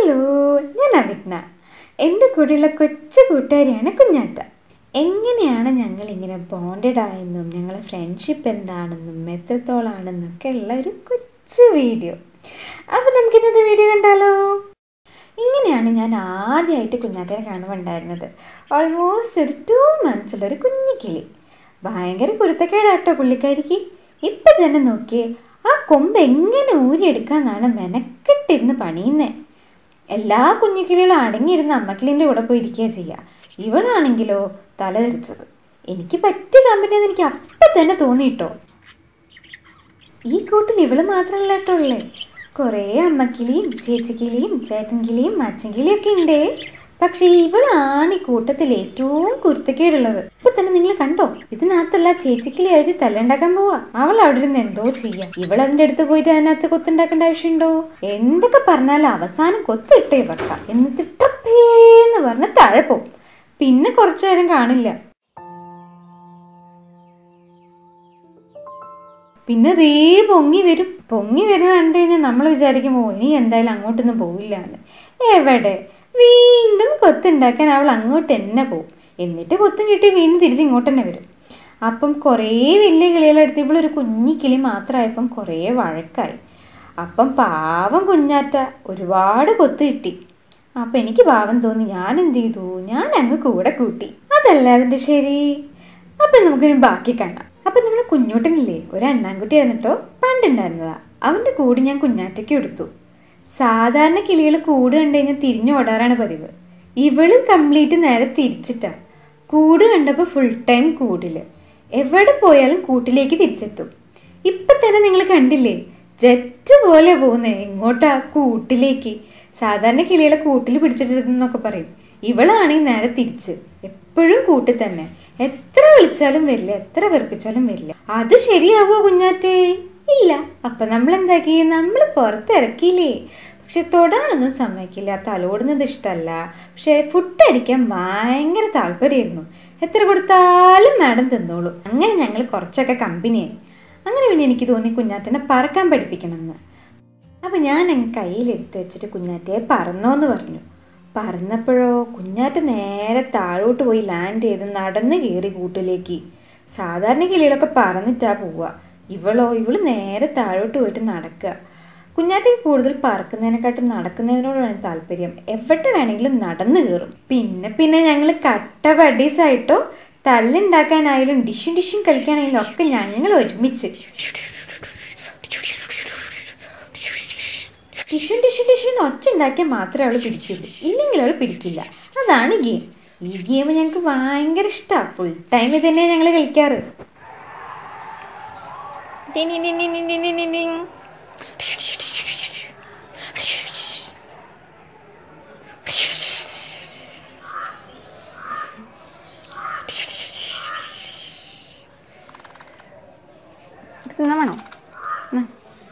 Hello ഞാൻ അവിജ്ഞ എൻ്റെ കൂടെയുള്ള കൊച്ചു കൂട്ടുകാരിയാണ് കുഞ്ഞാറ്റ എങ്ങനെയാണ് ഞങ്ങൾ ഇങ്ങനെ ബോണ്ടഡ് ആയെന്നും ഞങ്ങളെ ഫ്രണ്ട്ഷിപ്പ് എന്താണെന്നും എത്രത്തോളാണെന്നൊക്കെ ഉള്ള ഒരു കൊച്ചു വീഡിയോ അപ്പോൾ നമുക്ക് ഇന്നത്തെ വീഡിയോ കണ്ടാലോ ഇങ്ങനെയാണ് ഞാൻ ആദ്യമായിട്ട് കുഞ്ഞാറ്റനെ കാണുമുണ്ടായിരുന്നത് ഓൾമോസ്റ്റ് ഒരു ടു മന്ത്സുള്ള ഒരു കുഞ്ഞു കിളി ഭയങ്കര കുരുത്തക്കേടാട്ടോ പുള്ളിക്കാരിക്ക് ഇപ്പം തന്നെ നോക്കിയേ ആ കൊമ്പ് എങ്ങനെ ഊരിയെടുക്കാന്നാണ് മെനക്കെട്ടിരുന്ന് പണിയുന്നേ എല്ലാ കുഞ്ഞുകിളികളും അടങ്ങിയിരുന്ന് അമ്മക്കിളിൻ്റെ കൂടെ പോയി ഇരിക്കുക ചെയ്യുക ഇവളാണെങ്കിലോ തലതെറിച്ചത് എനിക്ക് പറ്റിയ കമ്പനിയെന്ന് എനിക്ക് അപ്പം തന്നെ തോന്നിയിട്ടോ ഈ കൂട്ടിൽ ഇവള് മാത്രമല്ല കേട്ടോ ഉള്ളേ കുറേ അമ്മക്കിളിയും ചേച്ചിക്കിളിയും ചേട്ടൻകിളിയും അച്ഛൻകിളിയും ഒക്കെ ഉണ്ടേ പക്ഷെ ഇവളാണ് ഈ കൂട്ടത്തിൽ ഏറ്റവും കുരുത്തക്കേടുള്ളത് ഇപ്പൊ തന്നെ നിങ്ങൾ കണ്ടോ ഇതിനകത്തല്ല ചേച്ചിക്കിളി അവര് തല്ലുണ്ടാക്കാൻ പോവാ അവൾ അവിടെ ഇരുന്ന് എന്തോ ചെയ്യാ ഇവൾ അതിന്റെ അടുത്ത് പോയിട്ട് അതിനകത്ത് കൊത്തുണ്ടാക്കേണ്ട ആവശ്യമുണ്ടോ എന്തൊക്കെ പറഞ്ഞാലും അവസാനം കൊത്തിട്ടേ വെക്കാം എന്നിട്ട് ടപ്പേന്ന് പറഞ്ഞ് താഴെ പോവും പിന്നെ കുറച്ചു നേരം കാണില്ല പിന്നെ ദേ പൊങ്ങി വരും പൊങ്ങി വരുന്ന കണ്ടു കഴിഞ്ഞാൽ നമ്മൾ വിചാരിക്കുമോ ഇനി എന്തായാലും അങ്ങോട്ടൊന്നും പോവില്ല എന്ന് എവിടെ വീണ്ടും കൊത്തുണ്ടാക്കാൻ അവൾ അങ്ങോട്ട് തന്നെ പോവും എന്നിട്ട് കൊത്തും കിട്ടി വീണ്ടും തിരിച്ച് ഇങ്ങോട്ട് തന്നെ വരും അപ്പം കുറേ വലിയ കിളികളെടുത്ത് ഇവളൊരു കുഞ്ഞി കിളി മാത്രമായപ്പം കുറേ വഴക്കായി അപ്പം പാവം കുഞ്ഞാറ്റ ഒരുപാട് കൊത്ത് കിട്ടി അപ്പം എനിക്ക് പാവം തോന്നി ഞാൻ എന്ത് ചെയ്തു ഞാൻ അങ്ങ് കൂടെ കൂട്ടി അതല്ല അതിൻ്റെ ശരി അപ്പം നമുക്കിനി ബാക്കി കാണാം അപ്പം നമ്മുടെ കുഞ്ഞൂട്ടനില്ലേ ഒരു അണ്ണാൻകുട്ടി ആയിരുന്നിട്ടോ പണ്ടുണ്ടായിരുന്നതാ അവൻ്റെ കൂടി ഞാൻ കുഞ്ഞാറ്റയ്ക്ക് എടുത്തു സാധാരണ കിളികൾ കൂട് കണ്ടു കഴിഞ്ഞാൽ തിരിഞ്ഞു ഓടാറാണ് പതിവ് ഇവളും കംപ്ലീറ്റ് നേരെ തിരിച്ചിട്ടാ കൂട് കണ്ടപ്പോൾ ഫുൾ ടൈം കൂടില് എവിടെ പോയാലും കൂട്ടിലേക്ക് തിരിച്ചെത്തും ഇപ്പൊ തന്നെ നിങ്ങൾ കണ്ടില്ലേ ജെറ്റ് പോലെ പോകുന്നേ എങ്ങോട്ടാ കൂട്ടിലേക്ക് സാധാരണ കിളികളെ കൂട്ടിൽ പിടിച്ചിട്ടിരുന്നൊക്കെ പറയും ഇവളാണെങ്കിൽ നേരെ തിരിച്ച് എപ്പോഴും കൂട്ടിൽ തന്നെ എത്ര വിളിച്ചാലും വരില്ല എത്ര വെറുപ്പിച്ചാലും വരില്ല അത് ശരിയാവോ കുഞ്ഞാറ്റേ ഇല്ല അപ്പൊ നമ്മൾ എന്താക്കി നമ്മൾ പുറത്തിറക്കിയില്ലേ പക്ഷെ തൊടാനൊന്നും സമ്മതിക്കില്ല തലോടുന്നത് ഇഷ്ടമല്ല പക്ഷെ ഫുഡ് അടിക്കാൻ ഭയങ്കര താല്പര്യമായിരുന്നു എത്ര കൊടുത്താലും മാഡം തിന്നോളൂ അങ്ങനെ ഞങ്ങൾ കുറച്ചൊക്കെ കമ്പനിയായി അങ്ങനെ പിന്നെ എനിക്ക് തോന്നി കുഞ്ഞാറ്റനെ പറക്കാൻ പഠിപ്പിക്കണമെന്ന് അപ്പം ഞാൻ അങ്ങ് കയ്യിലെടുത്ത് വെച്ചിട്ട് കുഞ്ഞാറ്റയെ പറന്നോന്ന് പറഞ്ഞു പറന്നപ്പോഴോ കുഞ്ഞാറ്റ നേരെ താഴോട്ട് പോയി ലാൻഡ് ചെയ്ത് നടന്ന് കയറി കൂട്ടിലേക്ക് സാധാരണ കിളികളൊക്കെ പറന്നിട്ടാ പോവുക ഇവളോ ഇവള് നേരെ താഴോട്ട് പോയിട്ട് നടക്കുക കുഞ്ഞാറ്റയ്ക്ക് കൂടുതൽ പറക്കുന്നതിനെക്കാട്ടും നടക്കുന്നതിനോടാണ് താല്പര്യം എവിടെ വേണമെങ്കിലും നടന്നു കയറും പിന്നെ പിന്നെ ഞങ്ങൾ കട്ട ബഡീസായിട്ടോ തല്ലുണ്ടാക്കാനായാലും ഡിഷും ഡിഷും കളിക്കാനായാലും ഒക്കെ ഞങ്ങൾ ഒരുമിച്ച് ടിഷ്യൻ ടിഷ്യൻ ടിഷ്യൻ ഒച്ച ഉണ്ടാക്കിയാൽ മാത്രമേ അവൾ പിടിക്കുള്ളൂ ഇല്ലെങ്കിൽ അവൾ പിടിക്കില്ല അതാണ് ഗെയിം ഈ ഗെയിം ഞങ്ങൾക്ക് ഭയങ്കര ഇഷ്ടമാണ് ഫുൾ ടൈം ഇത് തന്നെയാണ് ഞങ്ങൾ കളിക്കാറ് ടിനി ടിനി ടിനി ടിനി ടിനി. തിന്നാൻ വേണോ ഉം.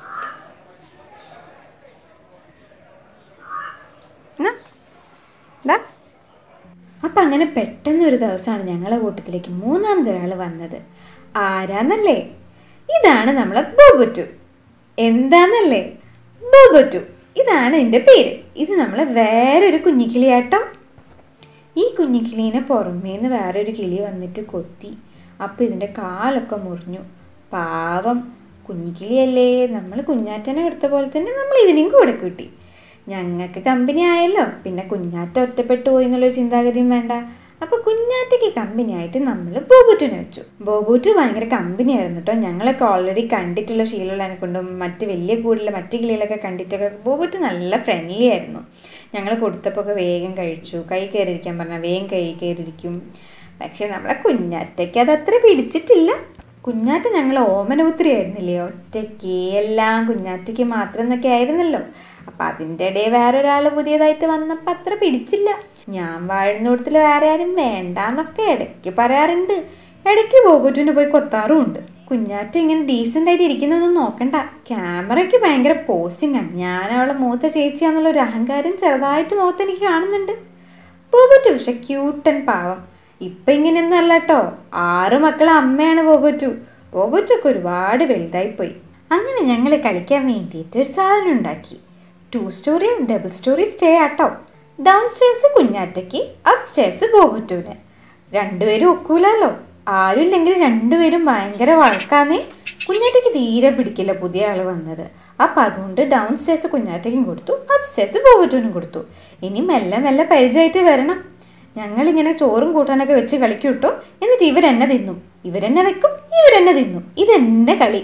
എന്നാ? ദാ. അപ്പം അങ്ങനെ പെട്ടെന്ന് ഒരു ദിവസമാണ് ഞങ്ങളെ കൂട്ടത്തിലേക്ക് മൂന്നാമത് ഒരാൾ വന്നത് ആരാന്നല്ലേ ഇതാണ് നമ്മളെ ബോബുറ്റു എന്താന്നല്ലേ ബോബുറ്റു ഇതാണ് എൻ്റെ പേര് ഇത് നമ്മളെ വേറൊരു കുഞ്ഞിക്കിളിയാട്ടോ ഈ കുഞ്ഞിക്കിളീനെ പുറമേന്ന് വേറൊരു കിളി വന്നിട്ട് കൊത്തി അപ്പം ഇതിൻ്റെ കാലൊക്കെ മുറിഞ്ഞു പാവം കുഞ്ഞിക്കിളിയല്ലേ നമ്മൾ കുഞ്ഞാറ്റനെ എടുത്ത പോലെ തന്നെ നമ്മൾ ഇതിനെയും കൂടെ കൂട്ടി ഞങ്ങൾക്ക് കമ്പനി ആയല്ലോ പിന്നെ കുഞ്ഞാറ്റ ഒറ്റപ്പെട്ടു പോയി എന്നുള്ളൊരു ചിന്താഗതിയും വേണ്ട അപ്പൊ കുഞ്ഞാറ്റയ്ക്ക് കമ്പനി ആയിട്ട് നമ്മൾ ബോബൂറ്റുനെ വെച്ചു ബോബൂറ്റു ഭയങ്കര കമ്പനി ആയിരുന്നു കേട്ടോ ഞങ്ങളൊക്കെ ഓൾറെഡി കണ്ടിട്ടുള്ള ശീലമുള്ളതിനെ കൊണ്ടും മറ്റ് വലിയ കൂടുതൽ മറ്റ് കിളികളൊക്കെ കണ്ടിട്ടൊക്കെ ബോബൂറ്റ് നല്ല ഫ്രണ്ട്ലി ആയിരുന്നു ഞങ്ങൾ കൊടുത്തപ്പോൾ ഒക്കെ വേഗം കഴിച്ചു കൈ കയറിയിരിക്കാൻ പറഞ്ഞാൽ വേഗം കൈ കയറിയിരിക്കും പക്ഷെ നമ്മളെ കുഞ്ഞാറ്റയ്ക്ക് അത് അത്ര പിടിച്ചിട്ടില്ല കുഞ്ഞാറ്റ ഞങ്ങൾ ഓമനപുത്രി ആയിരുന്നില്ലേ ഒറ്റയ്ക്ക് എല്ലാം കുഞ്ഞാറ്റയ്ക്ക് മാത്രം എന്നൊക്കെ ആയിരുന്നല്ലോ അപ്പം അതിൻ്റെ ഇടയിൽ വേറൊരാൾ പുതിയതായിട്ട് വന്നപ്പോൾ അത്ര പിടിച്ചില്ല ഞാൻ വാഴുന്നോടത്തിൽ വേറെ ആരും വേണ്ടാന്നൊക്കെ ഇടയ്ക്ക് പറയാറുണ്ട് ഇടയ്ക്ക് ബോബുറ്റുവിനെ പോയി കൊത്താറുമുണ്ട് കുഞ്ഞാറ്റ ഇങ്ങനെ ഡീസൻ്റ് ആയിട്ട് ഇരിക്കുന്നതൊന്നും നോക്കണ്ട ക്യാമറയ്ക്ക് ഭയങ്കര പോസിംഗ് ആണ് ഞാൻ അവളെ മൂത്ത ചേച്ചിയാന്നുള്ള ഒരു അഹങ്കാരം ചെറുതായിട്ട് മുഖത്ത് എനിക്ക് കാണുന്നുണ്ട് ബോബുറ്റു പക്ഷെ ക്യൂട്ടൻ പാവം ഇപ്പൊ ഇങ്ങനെയൊന്നും അല്ല കേട്ടോ ആറ് മക്കളെ അമ്മയാണ് ബോബോറ്റു ബോബോറ്റൊക്കെ ഒരുപാട് വലുതായി പോയി അങ്ങനെ ഞങ്ങൾ കളിക്കാൻ വേണ്ടിയിട്ട് ഒരു സാധനം ഉണ്ടാക്കി two storey double storey stay ആട്ടോ ഡൗൺ സ്റ്റേഴ്സ് കുഞ്ഞാറ്റയ്ക്ക് അപ്പ് സ്റ്റേഴ്സ് ബോബുറ്റൂന് രണ്ടുപേരും ഒക്കൂലല്ലോ ആരും ഇല്ലെങ്കിൽ രണ്ടുപേരും ഭയങ്കര വഴക്കാന്നേ കുഞ്ഞാറ്റയ്ക്ക് തീരെ പിടിക്കില്ല പുതിയ ആൾ വന്നത് അപ്പം അതുകൊണ്ട് ഡൗൺ സ്റ്റേഴ്സ് കുഞ്ഞാറ്റയ്ക്കും കൊടുത്തു അപ്പ് സ്റ്റേഴ്സ് ബോബുറ്റൂനും കൊടുത്തു ഇനി മെല്ലെ മെല്ലെ പരിചയമായിട്ട് വരണം ഞങ്ങളിങ്ങനെ ചോറും കൂട്ടാനൊക്കെ വെച്ച് കളിക്കും കേട്ടോ എന്നിട്ട് ഇവരെന്നെ തിന്നും ഇവരെന്നെ വെക്കും ഇവരെന്നെ തിന്നും ഇതെന്നെ കളി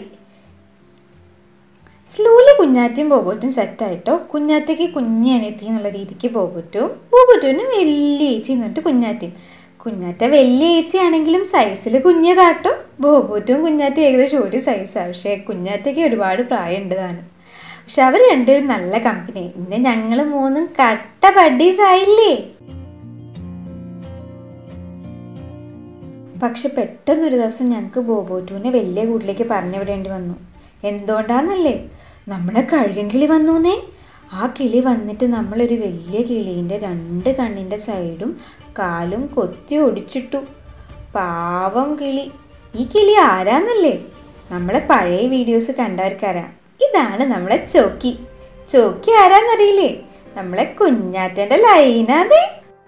സ്ലോലി കുഞ്ഞാറ്റയും ബോബോറ്റും സെറ്റായിട്ടോ കുഞ്ഞാറ്റയ്ക്ക് കുഞ്ഞി അനിയത്തി എന്നുള്ള രീതിക്ക് ബോബോറ്റും ബോബോറ്റുവിന് വലിയ ഏച്ചി എന്ന് പറഞ്ഞിട്ട് കുഞ്ഞാറ്റയും കുഞ്ഞാറ്റ വലിയ ഏച്ചി ആണെങ്കിലും സൈസിൽ കുഞ്ഞതാട്ടോ ബോബോറ്റും കുഞ്ഞാറ്റയും ഏകദേശം ഒരു സൈസാണ് പക്ഷേ കുഞ്ഞാറ്റയ്ക്ക് ഒരുപാട് പ്രായമുണ്ട് താനും പക്ഷെ അവർ രണ്ടുപേരും നല്ല കമ്പനി ഇന്ന് ഞങ്ങൾ മൂന്നും കട്ട ബഡീസ് ആയില്ലേ പക്ഷെ പെട്ടെന്നൊരു ദിവസം ഞങ്ങൾക്ക് ബോബോറ്റുവിനെ വലിയ കൂട്ടിലേക്ക് പറഞ്ഞു വിടേണ്ടി വന്നു എന്തുകൊണ്ടാന്നല്ലേ നമ്മളെ കഴുകൻ കിളി വന്നൂന്നേ ആ കിളി വന്നിട്ട് നമ്മളൊരു വലിയ കിളീൻ്റെ രണ്ട് കണ്ണിൻ്റെ സൈഡും കാലും കൊത്തി ഒടിച്ചിട്ടു പാവം കിളി ഈ കിളി ആരാന്നല്ലേ നമ്മളെ പഴയ വീഡിയോസ് കണ്ടവർക്കറിയാം ഇതാണ് നമ്മളെ ചോക്കി ചോക്കി ആരാന്നറിയില്ലേ നമ്മളെ കുഞ്ഞാറ്റൻ്റെ ലൈനാന്നേ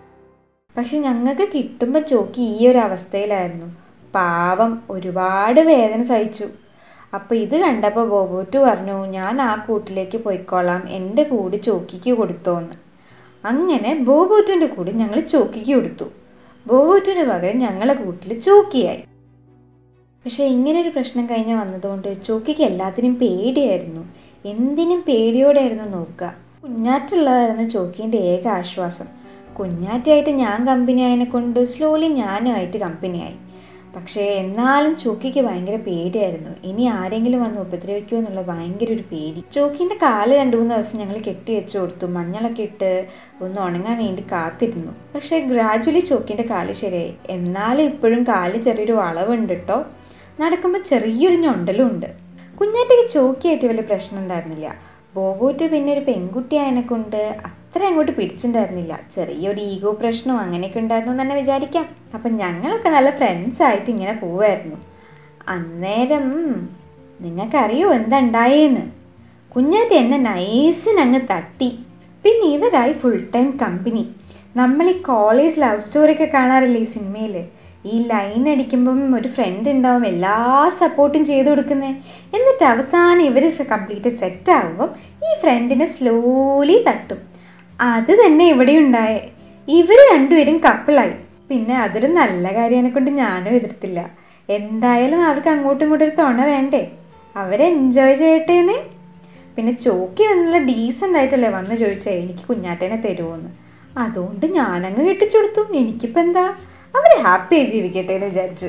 പക്ഷെ ഞങ്ങൾക്ക് കിട്ടുമ്പോൾ ചോക്കി ഈ ഒരു അവസ്ഥയിലായിരുന്നു പാവം ഒരുപാട് വേദന സഹിച്ചു അപ്പോൾ ഇത് കണ്ടപ്പോൾ ബോബോറ്റു പറഞ്ഞു ഞാൻ ആ കൂട്ടിലേക്ക് പോയിക്കോളാം എൻ്റെ കൂടി ചോക്കിക്ക് കൊടുത്തോന്ന് അങ്ങനെ ബോബോറ്റുവിൻ്റെ കൂടി ഞങ്ങൾ ചോക്കിക്ക് കൊടുത്തു ബോബോറ്റുവിന് പകരം ഞങ്ങളെ കൂട്ടിൽ ചോക്കിയായി പക്ഷേ ഇങ്ങനൊരു പ്രശ്നം കഴിഞ്ഞ് വന്നതുകൊണ്ട് ചോക്കിക്ക് എല്ലാത്തിനും പേടിയായിരുന്നു എന്തിനും പേടിയോടെയായിരുന്നു നോക്കുക കുഞ്ഞാറ്റുള്ളതായിരുന്നു ചോക്കീൻ്റെ ഏക ആശ്വാസം കുഞ്ഞാറ്റായിട്ട് ഞാൻ കമ്പനി ആയതിനെ കൊണ്ട് സ്ലോലി ഞാനുമായിട്ട് കമ്പനിയായി പക്ഷേ എന്നാലും ചോക്കിക്ക് ഭയങ്കര പേടിയായിരുന്നു ഇനി ആരെങ്കിലും വന്ന് ഉപദ്രവിക്കുമോ എന്നുള്ള ഭയങ്കര ഒരു പേടി ചോക്കിൻ്റെ കാല് രണ്ട് മൂന്ന് ദിവസം ഞങ്ങൾ കെട്ടി വെച്ച് കൊടുത്തു മഞ്ഞളൊക്കെ ഇട്ട് ഒന്ന് ഉണങ്ങാൻ വേണ്ടി കാത്തിരുന്നു പക്ഷേ ഗ്രാജുവലി ചോക്കിൻ്റെ കാല് ശരിയായി എന്നാലും ഇപ്പോഴും കാല് ചെറിയൊരു വളവുണ്ട് കേട്ടോ നടക്കുമ്പോൾ ചെറിയൊരു ഞൊണ്ടലും ഉണ്ട് കുഞ്ഞാറ്റയ്ക്ക് ചോക്കിയായിട്ട് വലിയ പ്രശ്നം ഉണ്ടായിരുന്നില്ല ബോബോറ്റ് പിന്നെ ഒരു പെൺകുട്ടി ആയതിനെ കൊണ്ട് അത്ര അങ്ങോട്ട് പിടിച്ചിട്ടുണ്ടായിരുന്നില്ല ചെറിയൊരു ഈഗോ പ്രശ്നവും അങ്ങനെയൊക്കെ ഉണ്ടായിരുന്നു എന്ന് തന്നെ വിചാരിക്കാം അപ്പം ഞങ്ങളൊക്കെ നല്ല ഫ്രണ്ട്സ് ആയിട്ട് ഇങ്ങനെ പോവായിരുന്നു അന്നേരം നിങ്ങൾക്കറിയോ എന്താ ഉണ്ടായേന്ന് കുഞ്ഞാറ്റി എന്നെ നൈസിന് അങ്ങ് തട്ടി പിന്നെ ഇവരായി ഫുൾ ടൈം കമ്പനി നമ്മൾ ഈ കോളേജ് ലവ് സ്റ്റോറിയൊക്കെ കാണാറില്ലേ ഈ സിനിമയിൽ ഈ ലൈൻ അടിക്കുമ്പം ഒരു ഫ്രണ്ട് ഉണ്ടാവും എല്ലാ സപ്പോർട്ടും ചെയ്തു കൊടുക്കുന്നത് എന്നിട്ട് അവസാനം ഇവർ കംപ്ലീറ്റ് സെറ്റ് ആകുമ്പം ഈ ഫ്രണ്ടിനെ സ്ലോലി തട്ടും അത് തന്നെ ഇവിടെ ഉണ്ടായേ ഇവർ രണ്ടുപേരും കപ്പിളായി പിന്നെ അതൊരു നല്ല കാര്യനെ കൊണ്ട് ഞാനും എതിർത്തില്ല എന്തായാലും അവർക്ക് അങ്ങോട്ടും ഇങ്ങോട്ടും ഒരു തുണ വേണ്ടേ അവരെ എൻജോയ് ചെയ്യട്ടേന്നേ പിന്നെ ചോക്കി നല്ല ഡീസൻ്റ് ആയിട്ടല്ലേ വന്ന് ചോദിച്ചേ എനിക്ക് കുഞ്ഞാറ്റേനെ തരുമോന്ന് അതുകൊണ്ട് ഞാനങ്ങ് കെട്ടിച്ചു കൊടുത്തു എനിക്കിപ്പോൾ എന്താ അവർ ഹാപ്പിയായി ജീവിക്കട്ടെ എന്ന് വിചാരിച്ചു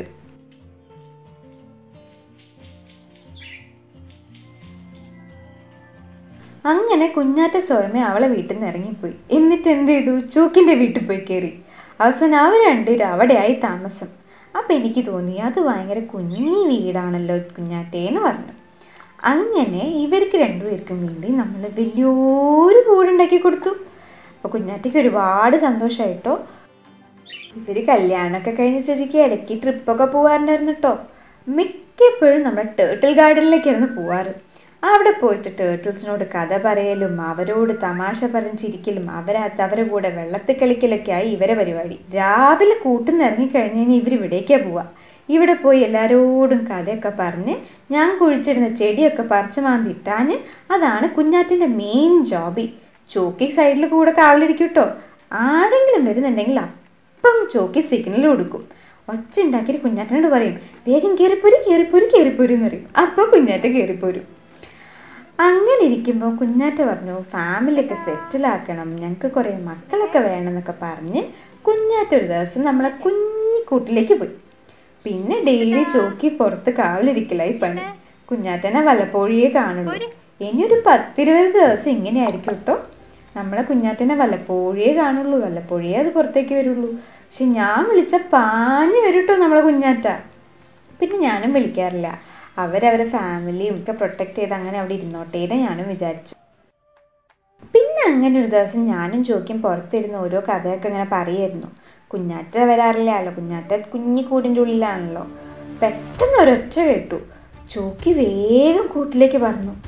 അങ്ങനെ കുഞ്ഞാറ്റ സ്വയമേ അവളെ വീട്ടിൽ നിന്ന് ഇറങ്ങിപ്പോയി എന്നിട്ട് എന്ത് ചെയ്തു ചൂക്കിൻ്റെ വീട്ടിൽ പോയി കയറി അവസാനം അവർ രണ്ടുപേരും അവിടെയായി താമസം അപ്പം എനിക്ക് തോന്നി അത് ഭയങ്കര കുഞ്ഞി വീടാണല്ലോ കുഞ്ഞാറ്റേന്ന് പറഞ്ഞു അങ്ങനെ ഇവർക്ക് രണ്ടുപേർക്കും വേണ്ടി നമ്മൾ വലിയൊരു കൂടുണ്ടാക്കി കൊടുത്തു അപ്പോൾ കുഞ്ഞാറ്റയ്ക്ക് ഒരുപാട് സന്തോഷമായിട്ടോ ഇവർ കല്യാണമൊക്കെ കഴിഞ്ഞ സ്ഥിതിക്ക് ഇടയ്ക്ക് ട്രിപ്പൊക്കെ പോകാറുണ്ടായിരുന്നു കേട്ടോ മിക്കപ്പോഴും നമ്മൾ ടേർട്ടിൽ ഗാർഡനിലേക്കായിരുന്നു പോവാറ് അവിടെ പോയിട്ട് ടേർട്ടിൽസിനോട് കഥ പറയലും അവരോട് തമാശ പറഞ്ഞ് ചിരിക്കലും അവരകത്ത് അവരെ കൂടെ വെള്ളത്തിൽ കളിക്കലൊക്കെ ആയി ഇവരെ പരിപാടി രാവിലെ കൂട്ടുന്ന ഇറങ്ങിക്കഴിഞ്ഞ് കഴിഞ്ഞാൽ ഇവർ ഇവിടേക്കാണ് പോവുക ഇവിടെ പോയി എല്ലാവരോടും കഥയൊക്കെ പറഞ്ഞ് ഞാൻ കുഴിച്ചിടുന്ന ചെടിയൊക്കെ പറിച്ചു മാന്തിട്ടാന് അതാണ് കുഞ്ഞാറ്റിൻ്റെ മെയിൻ ജോബി ചോക്കി സൈഡിൽ കൂടെ കാവലിരിക്കും കേട്ടോ ആരെങ്കിലും വരുന്നുണ്ടെങ്കിൽ അപ്പം ചോക്കി സിഗ്നൽ കൊടുക്കും ഒച്ച ഉണ്ടാക്കിയിട്ട് കുഞ്ഞാറ്റനോട് പറയും വേഗം കയറിപ്പോരും കയറിപ്പോരും കയറിപ്പോരും എന്ന് പറയും അപ്പം കുഞ്ഞാറ്റ കയറിപ്പോരും അങ്ങനെ ഇരിക്കുമ്പോൾ കുഞ്ഞാറ്റ പറഞ്ഞു ഫാമിലിയൊക്കെ സെറ്റിലാക്കണം ഞങ്ങൾക്ക് കുറേ മക്കളൊക്കെ വേണമെന്നൊക്കെ പറഞ്ഞ് കുഞ്ഞാറ്റ ഒരു ദിവസം നമ്മളെ കുഞ്ഞിക്കൂട്ടിലേക്ക് പോയി പിന്നെ ഡെയിലി ചോക്കി പുറത്ത് കാവലിരിക്കലായി പണി കുഞ്ഞാറ്റനെ വല്ലപ്പോഴേ കാണുള്ളൂ ഇനി ഒരു പത്തിരുപത് ദിവസം ഇങ്ങനെയായിരിക്കും കേട്ടോ നമ്മളെ കുഞ്ഞാറ്റനെ വല്ലപ്പോഴേ കാണുള്ളൂ വല്ലപ്പോഴേ അത് പുറത്തേക്ക് വരുള്ളൂ പക്ഷെ ഞാൻ വിളിച്ച പാഞ്ഞ് വരും കേട്ടോ നമ്മളെ കുഞ്ഞാറ്റ പിന്നെ ഞാനും വിളിക്കാറില്ല അവരവരെ ഫാമിലിയും ഒക്കെ പ്രൊട്ടക്റ്റ് ചെയ്ത് അങ്ങനെ അവിടെ ഇരുന്നോട്ടെ എന്ന് ഞാനും വിചാരിച്ചു പിന്നെ അങ്ങനെ ഒരു ദിവസം ഞാനും ചോക്കിയും പുറത്തിരുന്ന് ഓരോ കഥയൊക്കെ ഇങ്ങനെ പറയായിരുന്നു കുഞ്ഞാറ്റ വരാറില്ലല്ലോ കുഞ്ഞാറ്റ കുഞ്ഞി കൂടിൻ്റെ ഉള്ളിലാണല്ലോ പെട്ടെന്ന് ഒരൊച്ച കേട്ടു ചോക്കി വേഗം കൂട്ടിലേക്ക് പറഞ്ഞു അപ്പോൾ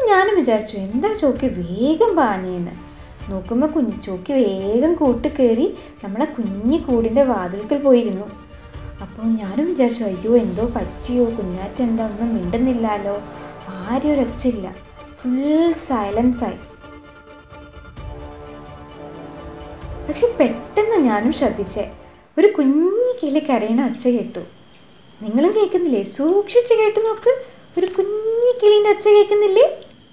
ഞാനും വിചാരിച്ചു എന്താ ചോക്കി വേഗം പാഞ്ഞേന്ന് നോക്കുമ്പോൾ കുഞ്ഞു ചോക്കി വേഗം കൂട്ട് കയറി നമ്മളെ കുഞ്ഞി കൂടിൻ്റെ വാതിൽക്കൽ പോയിരുന്നു അപ്പോൾ ഞാനും വിചാരിച്ചു അയ്യോ എന്തോ പറ്റിയോ കുഞ്ഞാറ്റ എന്താ ഒന്നും മിണ്ടുന്നില്ലല്ലോ ആരും ഒരൊച്ചില്ല ഫുൾ സൈലൻസ് ആയി പക്ഷെ പെട്ടെന്ന് ഞാനും ശ്രദ്ധിച്ചേ ഒരു കുഞ്ഞി കിളി കരയണ ഒച്ച കേട്ടു നിങ്ങളും കേൾക്കുന്നില്ലേ സൂക്ഷിച്ച് കേട്ടു നോക്ക് ഒരു കുഞ്ഞി കിളീൻ്റെ ഒച്ച കേൾക്കുന്നില്ലേ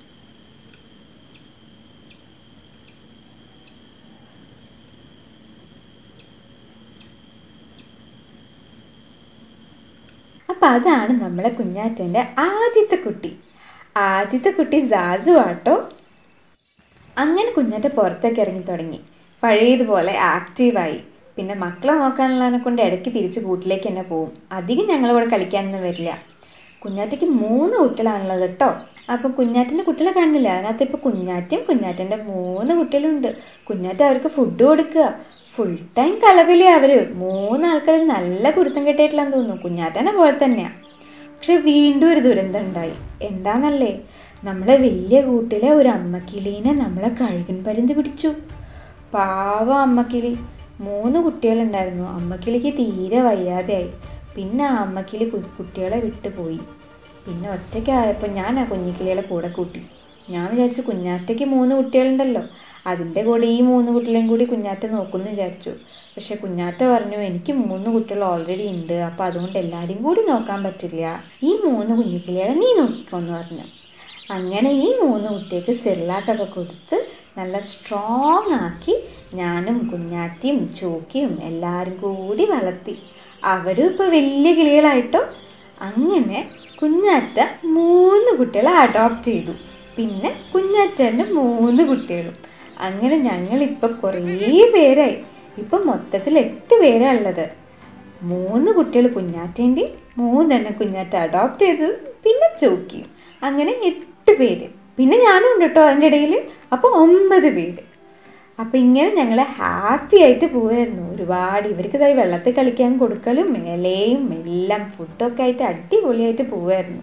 അപ്പം അതാണ് നമ്മളെ കുഞ്ഞാറ്റൻ്റെ ആദ്യത്തെ കുട്ടി ആദ്യത്തെ കുട്ടി സാസു ആട്ടോ അങ്ങനെ കുഞ്ഞാറ്റ പുറത്തേക്ക് ഇറങ്ങി തുടങ്ങി പഴയതുപോലെ ആക്റ്റീവായി പിന്നെ മക്കളെ നോക്കാനുള്ളതിനെ കൊണ്ട് ഇടയ്ക്ക് തിരിച്ച് കൂട്ടിലേക്ക് തന്നെ പോവും അധികം ഞങ്ങളിവിടെ കളിക്കാനൊന്നും വരില്ല കുഞ്ഞാറ്റയ്ക്ക് മൂന്ന് കുട്ടികളാണുള്ളത് കേട്ടോ അപ്പം കുഞ്ഞാറ്റിൻ്റെ കുട്ടികളെ കാണുന്നില്ല അതിനകത്ത് ഇപ്പോൾ കുഞ്ഞാറ്റയും കുഞ്ഞാറ്റൻ്റെ മൂന്ന് കുട്ടികളുണ്ട് കുഞ്ഞാറ്റ അവർക്ക് ഫുഡ് കൊടുക്കുക ഫുൾ ടൈം കലപിലെ അവർ മൂന്നാൾക്കാർ നല്ല കുരുത്തം കെട്ടിയിട്ടില്ലാന്ന് തോന്നുന്നു കുഞ്ഞാറ്റനെ പോലെ തന്നെയാണ് പക്ഷെ വീണ്ടും ഒരു ദുരന്തം ഉണ്ടായി എന്താന്നല്ലേ നമ്മളെ വലിയ കൂട്ടിലെ ഒരു അമ്മക്കിളീനെ നമ്മളെ കഴുകൻ പരുന്ത് പിടിച്ചു പാവ അമ്മക്കിളി മൂന്ന് കുട്ടികളുണ്ടായിരുന്നു അമ്മക്കിളിക്ക് തീരെ വയ്യാതെയായി പിന്നെ ആ അമ്മക്കിളി കു- കുട്ടികളെ വിട്ടുപോയി പിന്നെ ഒറ്റയ്ക്കായപ്പോൾ ഞാൻ ആ കുഞ്ഞിക്കിളികളെ കൂടെ കൂട്ടി ഞാൻ വിചാരിച്ചു കുഞ്ഞാറ്റയ്ക്ക് മൂന്ന് കുട്ടികളുണ്ടല്ലോ അതിൻ്റെ കൂടെ ഈ മൂന്ന് കുട്ടികളെയും കൂടി കുഞ്ഞാറ്റ നോക്കുമെന്ന് വിചാരിച്ചു പക്ഷെ കുഞ്ഞാറ്റ പറഞ്ഞു എനിക്ക് മൂന്ന് കുട്ടികൾ ഓൾറെഡി ഉണ്ട് അപ്പോൾ അതുകൊണ്ട് എല്ലാവരെയും കൂടി നോക്കാൻ പറ്റില്ല ഈ മൂന്ന് കുഞ്ഞിക്കിളികളെ നീ നോക്കിക്കോന്ന് പറഞ്ഞു അങ്ങനെ ഈ മൂന്ന് കുട്ടികൾക്ക് സെറിലാക്കൊക്കെ കൊടുത്ത് നല്ല സ്ട്രോങ് ആക്കി ഞാനും കുഞ്ഞാറ്റിയും ചോക്കിയും എല്ലാവരും കൂടി വളർത്തി അവരും ഇപ്പോൾ വലിയ കിളികളായിട്ടോ അങ്ങനെ കുഞ്ഞാറ്റ മൂന്ന് കുട്ടികളെ അഡോപ്റ്റ് ചെയ്തു പിന്നെ കുഞ്ഞാറ്റൻ്റെ മൂന്ന് കുട്ടികളും അങ്ങനെ ഞങ്ങളിപ്പോൾ കുറേ പേരായി ഇപ്പം മൊത്തത്തിൽ എട്ട് പേരാ ഉള്ളത് മൂന്ന് കുട്ടികൾ കുഞ്ഞാറ്റേൻ്റെ മൂന്നെണ്ണം കുഞ്ഞാറ്റ അഡോപ്റ്റ് ചെയ്തത് പിന്നെ ചോക്കിയും അങ്ങനെ എട്ട് പേര് പിന്നെ ഞാനും ഉണ്ട് കേട്ടോ അതിൻ്റെ ഇടയിൽ അപ്പോൾ ഒമ്പത് പേര് അപ്പം ഇങ്ങനെ ഞങ്ങൾ ഹാപ്പി ആയിട്ട് പോവായിരുന്നു ഒരുപാട് ഇവർക്ക് ഇതായി വെള്ളത്തിൽ കളിക്കാൻ കൊടുക്കലും മേലെയും എല്ലാം ഫുഡൊക്കെ ആയിട്ട് അടിപൊളിയായിട്ട് പോവായിരുന്നു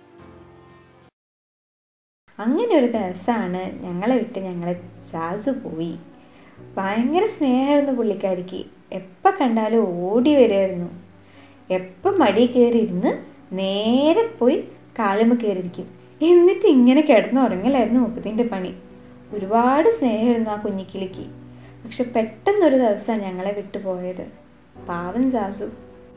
അങ്ങനെ ഒരു ദിവസമാണ് ഞങ്ങളെ വിട്ട് ഞങ്ങളെ സാസു പോയി ഭയങ്കര സ്നേഹമായിരുന്നു പുള്ളിക്കാരിക്ക് എപ്പോൾ കണ്ടാലും ഓടി വരുമായിരുന്നു എപ്പം മടി കയറിയിരുന്ന് നേരെ പോയി കാലുമ്മ കയറിയിരിക്കും എന്നിട്ട് ഇങ്ങനെ കിടന്നുറങ്ങലായിരുന്നു മുപ്പത്തിൻ്റെ പണി ഒരുപാട് സ്നേഹമായിരുന്നു ആ കുഞ്ഞിക്കിളിക്ക് പക്ഷെ പെട്ടെന്നൊരു ദിവസമാണ് ഞങ്ങളെ വിട്ടു പോയത് പാവൻ സാസു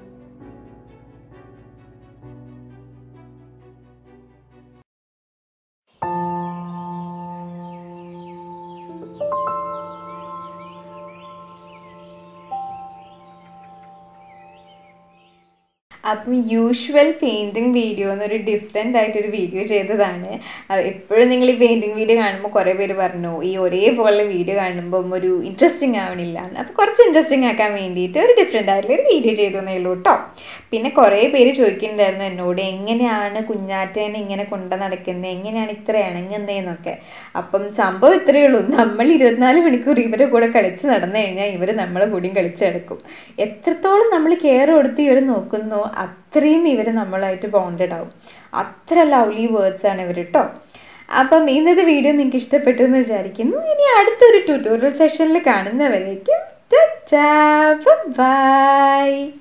അപ്പം യൂഷ്വൽ പെയിൻറ്റിങ് വീഡിയോ എന്നൊരു ഡിഫറെൻ്റ് ആയിട്ടൊരു വീഡിയോ ചെയ്തതാണ് അഹ് എപ്പോഴും നിങ്ങൾ ഈ പെയിൻറ്റിങ് വീഡിയോ കാണുമ്പോൾ കുറേ പേര് പറഞ്ഞു ഈ ഒരേപോലെ വീഡിയോ കാണുമ്പം ഒരു ഇൻട്രസ്റ്റിംഗ് ആവണില്ല എന്ന് അപ്പോൾ കുറച്ച് ഇൻട്രസ്റ്റിംഗ് ആക്കാൻ വേണ്ടിയിട്ട് ഒരു ഡിഫറെൻ്റ് ആയിട്ടുള്ള ഒരു വീഡിയോ ചെയ്തു എന്നേ ഉള്ളൂ കേട്ടോ പിന്നെ കുറേ പേര് ചോദിക്കുന്നുണ്ടായിരുന്നു എന്നോട് എങ്ങനെയാണ് കുഞ്ഞാറ്റേനെ ഇങ്ങനെ കൊണ്ടു നടക്കുന്നത് എങ്ങനെയാണ് ഇത്ര ഇണങ്ങുന്നതെന്നൊക്കെ അപ്പം സംഭവം ഇത്രയേ ഉള്ളൂ നമ്മൾ ഇരുപത്തിനാല് മണിക്കൂർ ഇവരെ കൂടെ കളിച്ച് നടന്നു കഴിഞ്ഞാൽ ഇവർ നമ്മളെ കൂടിയും കളിച്ച് നടക്കും എത്രത്തോളം നമ്മൾ കെയർ കൊടുത്ത് ഇവർ നോക്കുന്നോ അത്രയും ഇവർ നമ്മളായിട്ട് ബോണ്ടഡ് ആവും അത്ര ലവ്ലി വേർഡ്സ് ആണ് ഇവർ കേട്ടോ അപ്പം ഇന്നത്തെ വീഡിയോ നിങ്ങൾക്ക് ഇഷ്ടപ്പെട്ടു എന്ന് വിചാരിക്കുന്നു ഇനി അടുത്തൊരു ട്യൂട്ടോറിയൽ സെഷനിൽ കാണുന്നവരേക്കും ബൈ